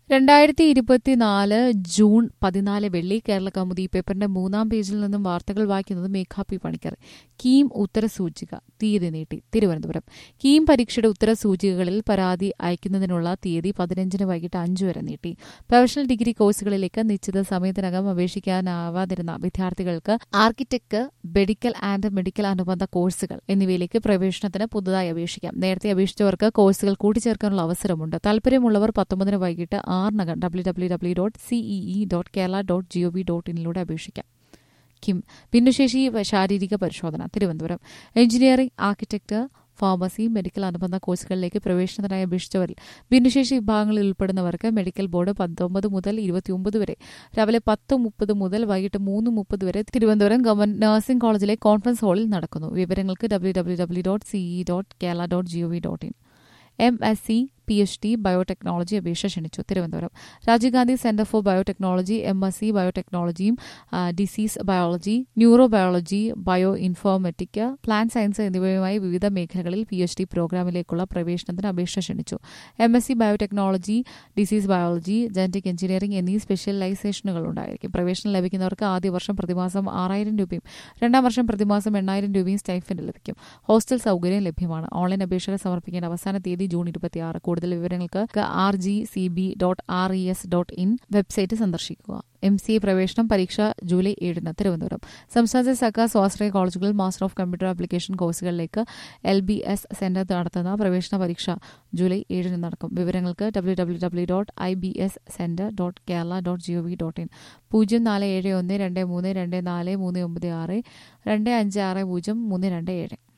രണ്ടായിരത്തി ഇരുപത്തിനാല് ജൂൺ പതിനാല് വെള്ളി കേരള കൗമുദി പേപ്പറിന്റെ മൂന്നാം പേജിൽ നിന്നും വാർത്തകൾ വായിക്കുന്നത് മേഘ പി പണിക്കർ കീം ഉത്തരസൂചിക തീയതി നീട്ടി തിരുവനന്തപുരം കീം പരീക്ഷയുടെ ഉത്തരസൂചികകളിൽ പരാതി അയക്കുന്നതിനുള്ള തീയതി പതിനഞ്ചിന് വൈകിട്ട് അഞ്ചു വരെ നീട്ടി പ്രൊഫഷണൽ ഡിഗ്രി കോഴ്സുകളിലേക്ക് നിശ്ചിത സമയത്തിനകം അപേക്ഷിക്കാനാവാതിരുന്ന വിദ്യാർത്ഥികൾക്ക് ആർക്കിടെക്ട് മെഡിക്കൽ ആൻഡ് മെഡിക്കൽ അനുബന്ധ കോഴ്സുകൾ എന്നിവയിലേക്ക് പ്രവേശനത്തിന് പുതുതായി അപേക്ഷിക്കാം നേരത്തെ അപേക്ഷിച്ചവർക്ക് കോഴ്സുകൾ കൂട്ടിച്ചേർക്കാനുള്ള അവസരമുണ്ട് താൽപര്യമുള്ളവർ പത്തൊമ്പതിന് വൈകിട്ട് ആറിനകം W W W dot CEE dot Kerala dot GOV dot ഇനിലൂടെ അപേക്ഷിക്കാം കിം ഭിന്നശേഷി ശാരീരിക പരിശോധന Thiruvananthapuram engineering architect pharmacy medical അനുബന്ധ കോഴ്സുകളിലേക്ക് പ്രവേശനത്തിനായി അപേക്ഷിച്ചവരിൽ ഭിന്നശേഷി വിഭാഗങ്ങളിൽ ഉൾപ്പെടുന്നവർക്ക് മെഡിക്കൽ ബോർഡ് പത്തൊമ്പത് മുതൽ ഇരുപത്തിയൊമ്പത് വരെ രാവിലെ പത്ത് മുപ്പത് മുതൽ വൈകിട്ട് മൂന്ന് മുപ്പത് വരെ തിരുവനന്തപുരം ഗവൺമെന്റ് നഴ്സിംഗ് കോളേജിലെ കോൺഫറൻസ് ഹാളിൽ നടക്കുന്നു വിവരങ്ങൾക്ക് W W W dot CE dot Kerala dot GOV dot in M S C P H D biotechnology അപേക്ഷ ക്ഷണിച്ചു Thiruvananthapuram Rajiv Gandhi centre for biotechnology M S C ബയോടെക്നോളജിയും disease biology neuro biology bio informatic plan science എന്നിവയുമായി വിവിധ മേഖലകളിൽ P H D പ്രോഗ്രാമിലേക്കുള്ള പ്രവേശനത്തിന് അപേക്ഷ ക്ഷണിച്ചു M S C biotechnology disease biology genetic engineering എന്നീ സ്പെഷ്യലൈസേഷനുകൾ ഉണ്ടായിരിക്കും പ്രവേശനം ലഭിക്കുന്നവർക്ക് ആദ്യ വർഷം പ്രതിമാസം ആറായിരം രൂപയും രണ്ടാം വർഷം പ്രതിമാസം എണ്ണായിരം രൂപയും സ്റ്റൈഫൻഡ് ലഭിക്കും ഹോസ്റ്റൽ സൗകര്യം ലഭ്യമാണ് ഓൺലൈൻ അപേക്ഷകൾ സമർപ്പിക്കേണ്ട അവസാന തീയതി ജൂൺ ഇരുപത്തിയാറ് കൂടുതൽ വിവരങ്ങൾക്ക് R G C B dot R E S dot in website സന്ദർശിക്കുക എം സി എ പ്രവേശനം പരീക്ഷ ജൂലൈ ഏഴിന് തിരുവനന്തപുരം സംസ്ഥാനത്തെ സർക്കാർ സ്വാശ്രയ കോളേജുകളിൽ മാസ്റ്റർ ഓഫ് കമ്പ്യൂട്ടർ ആപ്ലിക്കേഷൻ കോഴ്സുകളിലേക്ക് എൽ ബി എസ് സെന്റർ നടത്തുന്ന പ്രവേശന പരീക്ഷ ജൂലൈ ഏഴിന് നടക്കും വിവരങ്ങൾക്ക് W W W dot I B S centre dot Kerala dot G O V dot in പൂജ്യം നാല് ഏഴ് ഒന്ന് രണ്ട് മൂന്ന് രണ്ട് നാല് മൂന്ന് ഒമ്പത് ആറ് രണ്ട് അഞ്ച് ആറ് പൂജ്യം മൂന്ന് രണ്ട് ഏഴ്